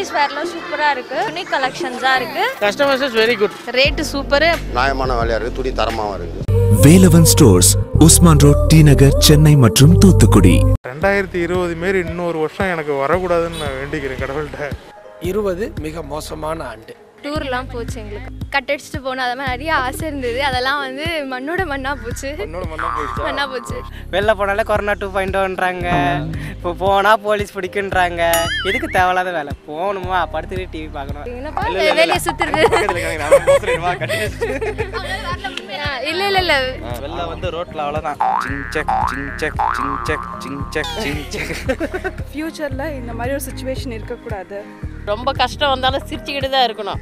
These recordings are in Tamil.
லேடிஸ் வேர்லாம் சூப்பராக இருக்குது துணி கலெக்ஷன்ஸாக இருக்குது customers is very good rate super நியாயமான விலையாக இருக்குது துணி தரமாகவும் இருக்குது Velavan stores Usman road T Nagar Chennai மற்றும் தூத்துக்குடி ரெண்டாயிரத்தி இருபது மாரி இன்னொரு வருஷம் எனக்கு வரக்கூடாதுன்னு நான் வேண்டிக்கிறேன் கடவுள்கிட்ட இருபது மிக மோசமான ஆண்டு டூர்லாம் போச்சு எங்களுக்கு கட்டடிச்சிட்டு போனோம் அது மாதிரி நிறைய ஆசை இருந்தது அதெல்லாம் வந்து மண்ணோட மண்ணா போச்சு மண்ணா போச்சு வெளில போனாலே கொரோனா டூ பாயிண்ட் ஒன்றாங்க இப்போ போனால் போலீஸ் பிடிக்குன்றாங்க எதுக்கு தேவையில்லாத வேலை போகணுமா படுத்துட்டு டிவி பார்க்கணும் என்னப்பா வேலையை சுத்துறது இல்ல இல்ல இல்ல வெளில வந்து ரோட்ல அவ்வளோதான் சிங் செக் சிங் செக் சிங் செக் சிங் செக் சிங் செக் ஃப்யூச்சரில் இந்த மாதிரி ஒரு சுச்சுவேஷன் இருக்கக்கூடாது ரொம்ப கஷ்டம் வந்தாலும் சிரிச்சுக்கிட்டு தான் இருக்கணும்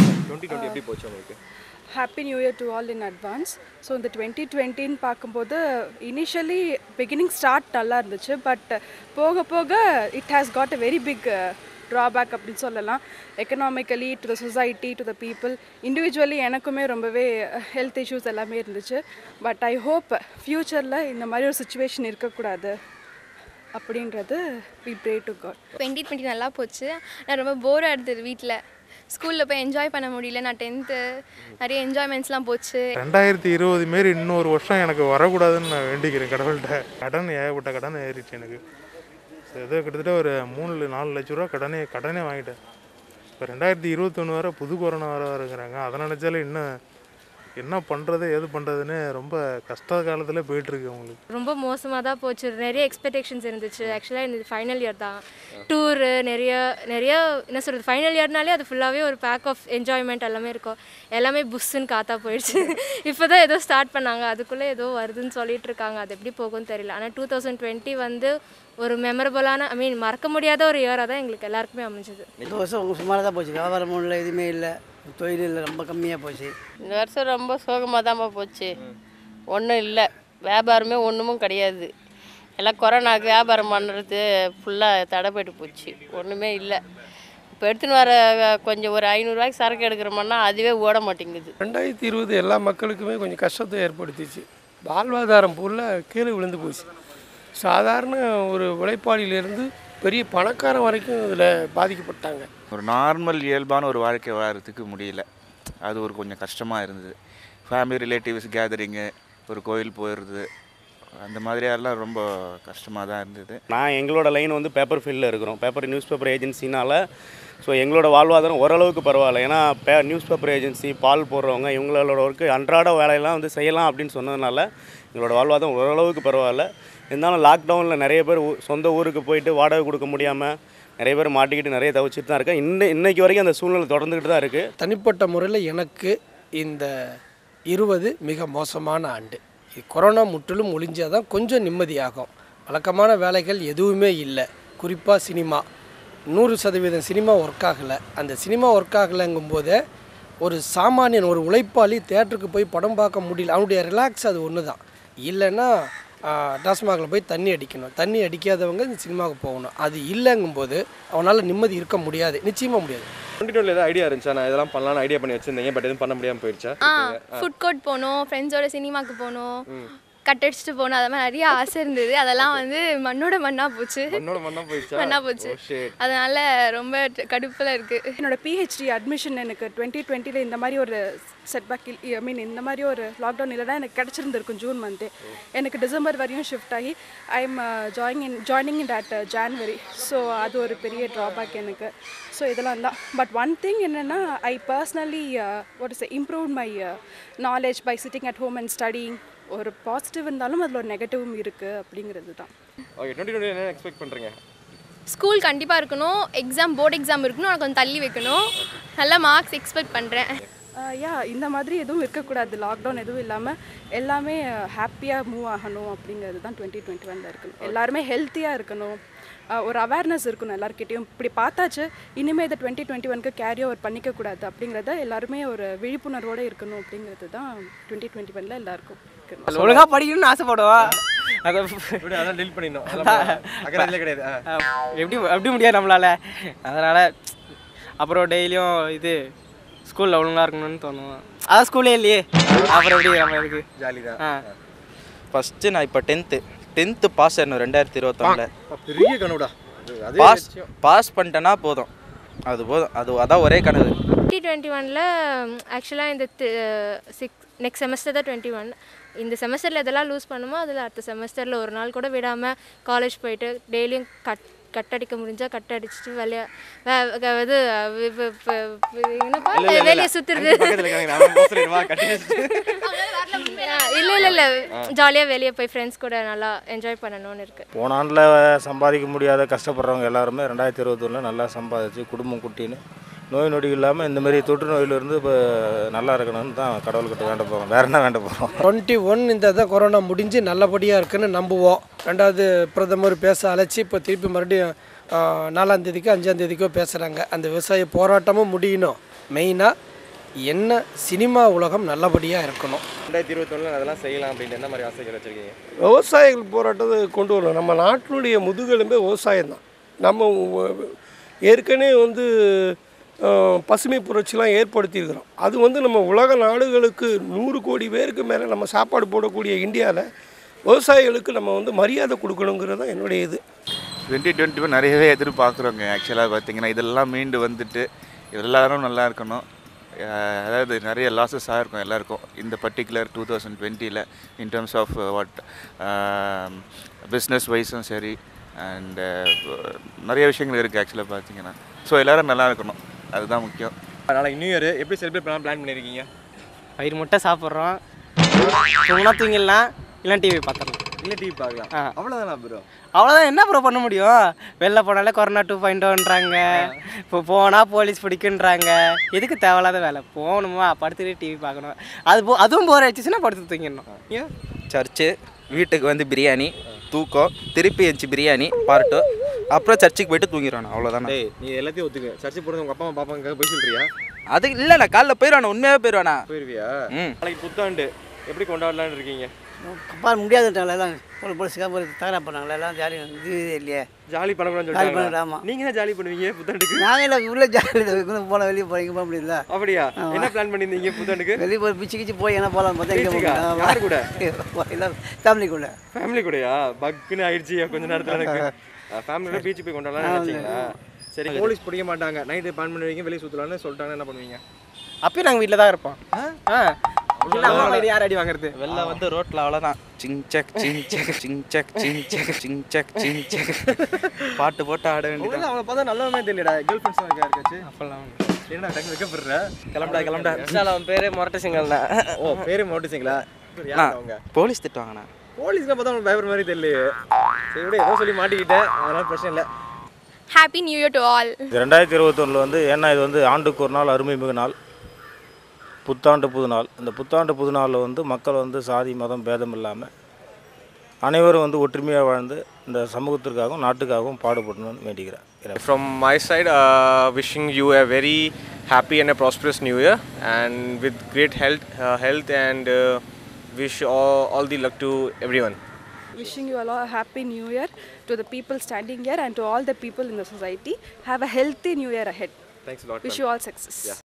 happy new year to all in advance so இந்த டுவெண்ட்டி டுவெண்ட்டின்னு பார்க்கும்போது இனிஷியலி பிகினிங் ஸ்டார்ட் நல்லா இருந்துச்சு பட் போக போக it has got a very big drawback அப்படின்னு சொல்லலாம் economically to the society to the people individually எனக்குமே ரொம்பவே ஹெல்த் இஷ்யூஸ் எல்லாமே இருந்துச்சு பட் ஐ ஹோப் ஃப்யூச்சரில் இந்த மாதிரி ஒரு சுச்சுவேஷன் இருக்கக்கூடாது அப்படின்றது we pray to god twenty twenty நல்லா போச்சு நான் ரொம்ப போராக இருந்தது வீட்டில் ஸ்கூலில் போய் என்ஜாய் பண்ண முடியல நான் டென்த்து நிறைய என்ஜாய்மெண்ட்ஸ்லாம் போச்சு ரெண்டாயிரத்தி இருபது மாரி இன்னொரு வருஷம் எனக்கு வரக்கூடாதுன்னு நான் வேண்டிக்கிறேன் கடவுள்கிட்ட கடன் ஏகப்பட்ட கடன் ஏறிச்சு எனக்கு So, ஏதோ கிட்டத்தட்ட ஒரு மூணு நாலு லட்ச ரூபா கடனே கடனே வாங்கிட்டேன் இப்போ ரெண்டாயிரத்தி இருபத்தொன்று வர புது கொரோனா வர வருங்கிறாங்க அதை நினச்சாலே இன்னும் என்ன பண்ணுறது ஏது பண்ணுறதுன்னு ரொம்ப கஷ்ட காலத்தில் போயிட்டுருக்கு அவங்களுக்கு ரொம்ப மோசமாக தான் போச்சு நிறைய எக்ஸ்பெக்டேஷன்ஸ் இருந்துச்சு ஆக்சுவலாக இந்த ஃபைனல் இயர் தான் டூரு நிறைய நிறைய என்ன சொல்கிறது ஃபைனல் இயர்னாலே அது ஃபுல்லாகவே ஒரு பேக் ஆஃப் என்ஜாய்மெண்ட் எல்லாமே இருக்கும் எல்லாமே புஷ்ஷுன்னு காத்தா போயிடுச்சு இப்போ தான் ஏதோ ஸ்டார்ட் பண்ணாங்க அதுக்குள்ளே ஏதோ வருதுன்னு சொல்லிட்டு இருக்காங்க அது எப்படி போகும்னு தெரியல ஆனால் டூ தௌசண்ட் டுவெண்ட்டி வந்து ஒரு மெமரபுளான ஐ மீன் மறக்க முடியாத ஒரு இயராக தான் எங்களுக்கு எல்லாருக்குமே அமைஞ்சது இந்த வருஷம் சுமாராக தான் போச்சு வியாபாரம் இல்லை எதுவுமே இல்லை தொழில் இல்லை ரொம்ப கம்மியாக போச்சு இந்த வருஷம் ரொம்ப சோகமாக தான்ப்பா போச்சு ஒன்றும் இல்லை வியாபாரமே ஒன்றுமும் கிடையாது எல்லாம் கொரோனாக்கு வியாபாரம் பண்ணுறது ஃபுல்லாக தடைப்பட்டு போச்சு ஒன்றுமே இல்லை இப்போ எடுத்துன்னு வர கொஞ்சம் ஒரு ஐநூறுரூவாய்க்கு சரக்கு எடுக்கிறோம்னா அதுவே ஓட மாட்டேங்குது ரெண்டாயிரத்தி இருபது எல்லா மக்களுக்குமே கொஞ்சம் கஷ்டத்தை ஏற்படுத்திச்சு வாழ்வாதாரம் ஃபுல்லாக கீழே விழுந்து போச்சு சாதாரண ஒரு உழைப்பாளியிலேருந்து பெரிய பணக்காரன் வரைக்கும் இதில் பாதிக்கப்பட்டாங்க ஒரு நார்மல் இயல்பான ஒரு வாழ்க்கை வாழறதுக்கு முடியல அது ஒரு கொஞ்சம் கஷ்டமாக இருந்தது ஃபேமிலி ரிலேட்டிவ்ஸ் கேதரிங்கு ஒரு கோயில் போயிடுறது அந்த மாதிரியெல்லாம் ரொம்ப கஷ்டமாக தான் இருந்தது நான் எங்களோட லைன் வந்து பேப்பர் ஃபீல்டில் இருக்கிறோம் பேப்பர் நியூஸ் பேப்பர் ஏஜென்சினால ஸோ எங்களோட வாழ்வாதாரம் ஓரளவுக்கு பரவாயில்ல ஏன்னா பே நியூஸ் பேப்பர் ஏஜென்சி பால் போடுறவங்க இவங்களோட ஒர்க்கு அன்றாட வேலையெல்லாம் வந்து செய்யலாம் அப்படின்னு சொன்னதுனால எங்களோட வாழ்வாதாரம் ஓரளவுக்கு பரவாயில்ல இருந்தாலும் லாக்டவுனில் நிறைய பேர் ஊ- சொந்த ஊருக்கு போயிட்டு வாடகை கொடுக்க முடியாமல் நிறைய பேர் மாட்டிக்கிட்டு நிறைய தவிச்சிட்டு தான் இருக்கேன் இன்ன இன்னைக்கு வரைக்கும் அந்த சூழ்நிலை தொடர்ந்துக்கிட்டு தான் இருக்குது தனிப்பட்ட முறையில் எனக்கு இந்த இருபது மிக மோசமான ஆண்டு இது கொரோனா முற்றிலும் ஒழிஞ்சால் தான் கொஞ்சம் நிம்மதியாகும் வழக்கமான வேலைகள் எதுவுமே இல்லை குறிப்பாக சினிமா நூறு சதவீதம் சினிமா ஒர்க் ஆகலை அந்த சினிமா ஒர்க் ஆகலைங்கும் போதே ஒரு சாமானியன் ஒரு உழைப்பாளி தேட்டருக்கு போய் படம் பார்க்க முடியல அவனுடைய ரிலாக்ஸ் அது ஒன்று தான் இல்லைன்னா டாஸ்மாகில் போய் தண்ணி அடிக்கணும் தண்ணி அடிக்காதவங்க இந்த சினிமாவுக்கு போகணும் அது இல்லைங்கும்போது அவனால் நிம்மதி இருக்க முடியாது நிச்சயமாக முடியாது டுவெண்ட்டி டுவெண்ட்டில் ஏதாவது ஐடியா இருந்துச்சா நான் இதெல்லாம் பண்ணலாம்னு ஐடியா பண்ணி வச்சிருந்தீங்க பட் எதுவும் பண்ண முடியாமல் போயிடுச்சா ஆ ஃபுட் கோர்ட் போகணும் ஃப்ரெண்ட்ஸோட சினிமாக்கு போகணும் கட்டடிச்சிட்டு போகணும் அது மாதிரி நிறைய ஆசை இருந்தது அதெல்லாம் வந்து மண்ணோட மண்ணா போச்சு மண்ணோட மண்ணா போயிடுச்சா? மண்ணா போச்சு Oh, shit. அதனால ரொம்ப கடுப்பில் இருக்கு என்னோட பிஹெச்டி அட்மிஷன் எனக்கு டுவெண்ட்டி டுவெண்ட்டியில் இந்த மாதிரி ஒரு செட்பேக் ஐ மீன் இந்த மாதிரி ஒரு லாக்டவுன் இல்லைனா எனக்கு கிடச்சிருந்துருக்கும் ஜூன் மந்த்தே எனக்கு டிசம்பர் வரையும் ஷிஃப்ட் ஆகி I am join in joining in date January so அது ஒரு பெரிய ட்ராபேக் எனக்கு ஸோ இதெல்லாம் தான் பட் ஒன் திங் என்னென்னா I personally what is improve my knowledge by sitting at home and studying ஒரு பாசிட்டிவ் இருந்தாலும் அதில் ஒரு நெகட்டிவும் இருக்குது அப்படிங்கிறது தான் ஓகே டுவெண்ட்டி டுவெண்ட்டி என்ன எக்ஸ்பெக்ட் பண்ணுறீங்க ஸ்கூல் கண்டிப்பாக இருக்கணும் எக்ஸாம் போர்டு எக்ஸாம் இருக்கணும் நான் கொஞ்சம் தள்ளி வைக்கணும் நல்ல மார்க்ஸ் எக்ஸ்பெக்ட் பண்ணுறேன் யா இந்த மாதிரி எதுவும் இருக்கக்கூடாது லாக்டவுன் எதுவும் இல்லாமல் எல்லாமே ஹாப்பியாக மூவ் ஆகணும் அப்படிங்கிறது தான் டுவெண்ட்டி டுவெண்ட்டி ஒனில் இருக்கணும் எல்லாருமே ஹெல்த்தியாக இருக்கணும் அஹ் ஒரு அவேர்னஸ் இருக்கணும் எல்லாருக்கிட்டையும் இப்படி பார்த்தாச்சு இனிமேல் இதை டுவெண்ட்டி டுவெண்ட்டி ஒனுக்கு கேரி ஓவர் பண்ணிக்கக்கூடாது அப்படிங்கிறத எல்லாருமே ஒரு விழிப்புணர்வோடு இருக்கணும் அப்படிங்கிறது தான் டுவெண்ட்டி டுவெண்ட்டி ஒனில் எல்லாருக்கும் இருக்கணும் ஒழுங்காக படிக்கணும்னு ஆசைப்படுவோம் அதை எப்படி அதான் delete பண்ணிடணும். அதெல்லாம் அக்கறையிலே கிடையாது. ஆ. எப்படி எப்படி முடியாது நம்மளால அதனால் அப்புறம் டெய்லியும் இது ஸ்கூலில் ஒழுங்காக இருக்கணும்னு தோணும் அதான் ஸ்கூலே இல்லையே அப்புறம் எப்படி நம்ம இருக்கு ஜாலி தான் ஆ ஃபஸ்ட்டு நான் இப்போ டென்த்து டென்த்து பாஸ் ஆகணும் ரெண்டாயிரத்தி இருபத்தொன்னில் பெரிய கனவுடா அது- அதே பாஸ் லட்சியம். பாஸ் பண்ணிட்டேன்னா போதும் அது போதும் அது அதான் ஒரே கனவு டுவெண்ட்டி டுவெண்ட்டி ஒனில் ஆக்சுவலாக இந்த சிக்ஸ் நெக்ஸ்ட் செமஸ்டர் தான் டுவெண்ட்டி ஒன் இந்த செமஸ்டரில் எதெல்லாம் லூஸ் பண்ணுமோ அதில் அடுத்த செமஸ்டரில் ஒரு நாள் கூட விடாமல் காலேஜ் போயிட்டு டெய்லியும் கட் கட் அடிக்க முடிஞ்சால் கட் அடிச்சுட்டு வெளியே இது வி- வி- வி- வி- என்னப்பா இல்ல, இல்ல, இல்ல. வெளியே சுற்றுறது அங்க பக்கத்துல இருக்காங்க, நான் போக சொல்லிடுவா, கட்டி வச்சுட்டு. இல்லை இல்லை இல்லை ஜாலியாக வெளியே போய் ஃப்ரெண்ட்ஸ் கூட நல்லா என்ஜாய் பண்ணணும்னு இருக்குது போன ஆண்டில் சம்பாதிக்க முடியாத கஷ்டப்படுறவங்க எல்லாருமே ரெண்டாயிரத்தி இருபத்தொன்னில் நல்லா சம்பாதிச்சு குடும்பம் குட்டின்னு நோய் நொடி இல்லாமல் இந்த மாதிரி தொற்று நோயிலிருந்து இப்போ நல்லா இருக்கணும்னு தான் கடவுள்கிட்ட வேண்ட போகிறோம் வேற என்ன வேண்ட போகிறோம் டுவெண்ட்டி ஒன் இந்த இதை கொரோனா முடிஞ்சு நல்லபடியாக இருக்குன்னு நம்புவோம் ரெண்டாவது பிரதமர் பேச அழைச்சி இப்போ திருப்பி மறுபடியும் ஆ, நாலாம் தேதிக்கோ அஞ்சாம் தேதிக்கோ பேசுகிறாங்க அந்த விவசாய போராட்டமும் முடியணும் மெயினாக என்ன சினிமா உலகம் நல்லபடியாக இருக்கணும் ரெண்டாயிரத்தி இருபத்தொன்னுல அதெல்லாம் செய்யலாம் அப்படின்னு என்ன மாதிரி ஆசைகள் வச்சிருக்கீங்க விவசாயிகள் போராட்டத்தை கொண்டு வரணும் நம்ம நாட்டினுடைய முதுகெலும்பே விவசாயம் தான் நம்ம உ- ஏற்கனவே வந்து அஹ், பசுமை புரட்சிலாம் ஏற்படுத்தியிருக்கிறோம் அது வந்து நம்ம உலக நாடுகளுக்கு நூறு கோடி பேருக்கு மேலே நம்ம சாப்பாடு போடக்கூடிய இந்தியாவில் விவசாயிகளுக்கு நம்ம வந்து மரியாதை கொடுக்கணுங்கிறது தான் என்னுடைய இது டுவெண்ட்டி டுவெண்ட்டி நிறையவே எதிர்பார்க்குறோங்க ஆக்சுவலாக பார்த்தீங்கன்னா இதெல்லாம் மீண்டு வந்துட்டு எல்லாரும் நல்லா இருக்கணும் அஹ் அதாவது நிறைய லாஸஸ் ஆகிருக்கும் எல்லாருக்கும் இந்த பர்டிகுலர் டூ தௌசண்ட் டுவெண்ட்டியில் in terms of what business வைஸும் சரி அண்டு நிறைய விஷயங்கள் இருக்குது ஆக்சுவலாக பார்த்தீங்கன்னா ஸோ எல்லோரும் நல்லா இருக்கணும் அதுதான் முக்கியம் நாளைக்கு நியூ இயர் எப்படி செலிப்ரேட் பண்ணலாம் பிளான் பண்ணியிருக்கீங்க வயிறு முட்டை சாப்பிட்றோம் தூங்கினா தூங்கிடலாம் இல்லை டிவி பார்த்துடலாம் இல்லை டிவி பார்க்கலாம் ஆ. அவ்வளோதானா ப்ரோ அவ்வளோதான் என்ன ப்ரோ பண்ண முடியும் வெளில போனாலே கொரோனா டூ பாயிண்ட் ஒன்றாங்க இப்போ போனால் போலீஸ் பிடிக்குன்றாங்க எதுக்கு தேவையில்லாத வேலை போகணுமா படுத்துட்டு டிவி பார்க்கணும் அது போ அதுவும் போர் அடிச்சுன்னா படுத்து தூங்கிடணும் ஏன் சர்ச்சு வீட்டுக்கு வந்து பிரியாணி தூக்கம் திருப்பி எஞ்சி பிரியாணி பார்ட்டு அப்புறம் சர்ச்சுக்கு போயிட்டு தூங்கிடுவானே அவ்வளோதானே டேய் நீ எல்லாத்தையும் ஒத்துக்க சர்ச்சு போகிறது உங்கள் அப்பா அம்மா பாப்பாங்க போய் சொல்றியா அது இல்லைண்ணா காலைல போயிடுவானே உண்மையாகவே போயிடுவானா போயிருவியா ம் நாளைக்கு புத்தாண்டு எப்படி கொண்டாடலாம்னு இருக்கீங்க அப்பா முடியாதுட்டாங்களே எல்லாம் ஒரு போலீஸுக்காக ஒரு தகராறு பண்ணாங்களே எல்லாம் ஜாலி இது இல்லையே ஜாலி பண்ணக்கூடாதுன்னு ஜாலி சொல்லிட்டாங்களா? பண்ண ஆமாம் நீங்க தான் ஜாலி பண்ணுவீங்க புத்தாண்டுக்கு நாங்கள் இல்லை உள்ள ஜாலி போன வெளியே போய் இங்கே போக முடியல அப்படியா ஆமா. என்ன பிளான் பண்ணியிருந்தீங்க புத்தாண்டுக்கு வெளியே போய் பிச்சு கிச்சு போய் என்ன போகலாம் பார்த்தா இங்கே பீச்சுக்கா? யார் கூட? எல்லாம் ஃபேமிலி கூட ஃபேமிலி கூடயா பக்குன்னு ஆயிடுச்சு கொஞ்ச நேரத்துல எனக்கு ஃபேமிலியோட பீச் போய் கொண்டாடலாம்னு ஆமா. நினைச்சீங்களா சரி போலீஸ் பிடிக்க மாட்டாங்க நைட்டு பிளான் பண்ணுவீங்க வெளியே சுற்றலாம்னு சொல்லிட்டாங்க என்ன பண்ணுவீங்க அப்பயும் நாங்கள் வீட்டில் தான் இருப்போம் ஆ இல்லை அம்மா வீடு யார் அடி வாங்குறது வெளில வந்து ரோட்டில் அவ்வளோதான் சிங் சக் சிங் சக் சிங் சக் சிங் சக் சிங் சக் சிங் சக் பாட்டு போட்டு ஆட வேண்டியது ஒருவேளை அவனை பார்த்தா நல்லவமே தெரியலடா கேர்ள் ஃப்ரெண்ட்ஸ் இருக்கா இருக்காச்சு அப்பெல்லாம் என்ன டக்கு வைக்கப்படுற கிளம்புடா கிளம்புடா அவன் பேர் மொரட்ட சிங்கல்னா ஓ பேரு மோட்டிச்சிங்களா அண்ணா, யார் அவங்க போலீஸ் திட்டுவாங்கண்ணா போலீஸ்க்கு பார்த்தா அவனுக்கு பயப்படுற மாதிரி தெரியலையே சரி விட ஏதோ சொல்லி மாட்டிக்கிட்டேன் அதனால பிரச்சனை இல்லை happy new year to all இது ரெண்டாயிரத்தி இருபத்தொன்னில் வந்து ஏன்னா இது வந்து ஆண்டுக்கு ஒரு நாள் அருமை மிகு நாள் புத்தாண்டு புது நாள் இந்த புத்தாண்டு புது நாளில் வந்து மக்கள் வந்து சாதி மதம் பேதம் இல்லாமல் அனைவரும் வந்து ஒற்றுமையாக வாழ்ந்து இந்த சமூகத்திற்காகவும் நாட்டுக்காகவும் பாடுபடணும்னு வேண்டிக்கிறேன் From my side, uh, wishing you a very happy and a prosperous new year, and with great health, uh, health, and uh, wish all, all the luck to everyone. Wishing you all a happy new year to the people standing here and to all the people in the society. Have a healthy new year ahead. Thanks a lot. Wish ma'am. you all success. Yeah.